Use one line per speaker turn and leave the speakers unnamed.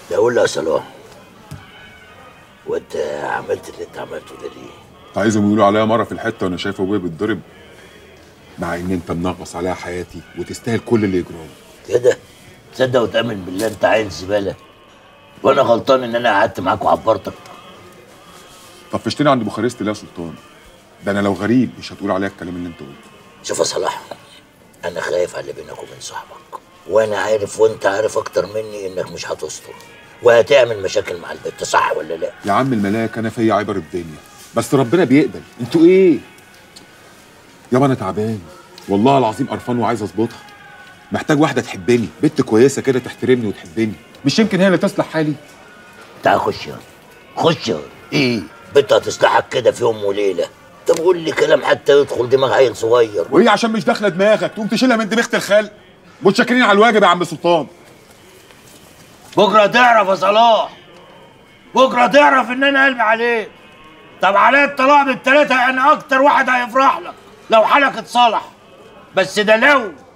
ده قول لي يا صلاح وانت عملت اللي انت عملته ده ليه؟
عايزهم يقولوا عليا مره في الحته وانا شايف ابويا بيتضرب مع ان انت منغص عليها حياتي وتستاهل كل اللي يجرى
كده تصدق وتامن بالله انت عيل زباله وانا غلطان ان انا قعدت معاك وعبرتك
طفشتني عند بوخارست ليه يا سلطان ده انا لو غريب مش هتقول عليا الكلام اللي انت قلته
شوف يا صلاح انا خايف على اللي بينك وبين صاحبك وانا عارف وانت عارف اكتر مني انك مش هتستر وهتعمل مشاكل مع البت صح ولا لا
يا عم الملاك انا فيا عبر الدنيا بس ربنا بيقبل انتوا ايه يابا انا تعبان والله العظيم قرفان وعايز اظبطها محتاج واحده تحبني بنت كويسه كده تحترمني وتحبني مش يمكن هي اللي تصلح حالي
تعال خش يلا خش يلا ايه بنت هتصلحك كده في يوم وليله طب قول لي كلام حتى يدخل دماغ عيل صغير
وهي عشان مش داخله دماغك تقوم تشيلها من دماغ الخلق متشكرين على الواجب يا عم سلطان
بكره تعرف يا صلاح بكره تعرف ان انا قلبي عليك طب عليا الطلاق بالتلاته انا اكتر واحد هيفرح لك لو حالك اتصلح بس ده لو